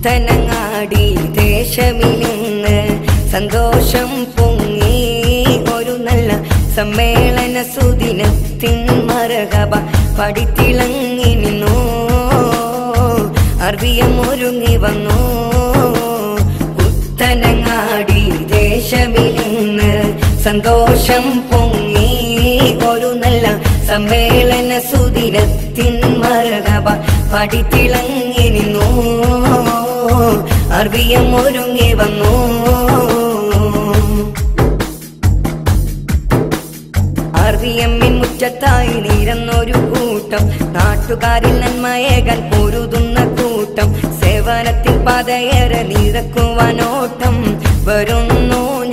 പുത്തനങ്ങാടി ദേശമിലിന്ന് സന്തോഷം പൊങ്ങി ഒരു നല്ല സമ്മേളന സുദിനത്തിൻ മരകബ പടിത്തിളങ്ങി നിന്നു അർവിയം ഒരുങ്ങി വന്നു പുത്തനങ്ങാടി ദേശമിലിന്ന് സന്തോഷം പൊങ്ങി ഒരു നല്ല സമ്മേളന സുദിനത്തിൻ മരകബ പടിത്തിളങ്ങി നിന്നു അർവിയം ഒരുങ്ങി വന്നു അറിയമ്മിൻ മുറ്റത്തായി നിരന്നൊരു കൂട്ടം നാട്ടുകാരിൽ നന്മയേകാൻ പൊരുതുന്ന കൂട്ടം സേവനത്തിൽ പതയേറെ നിരക്കുവാനോട്ടം വരുന്നു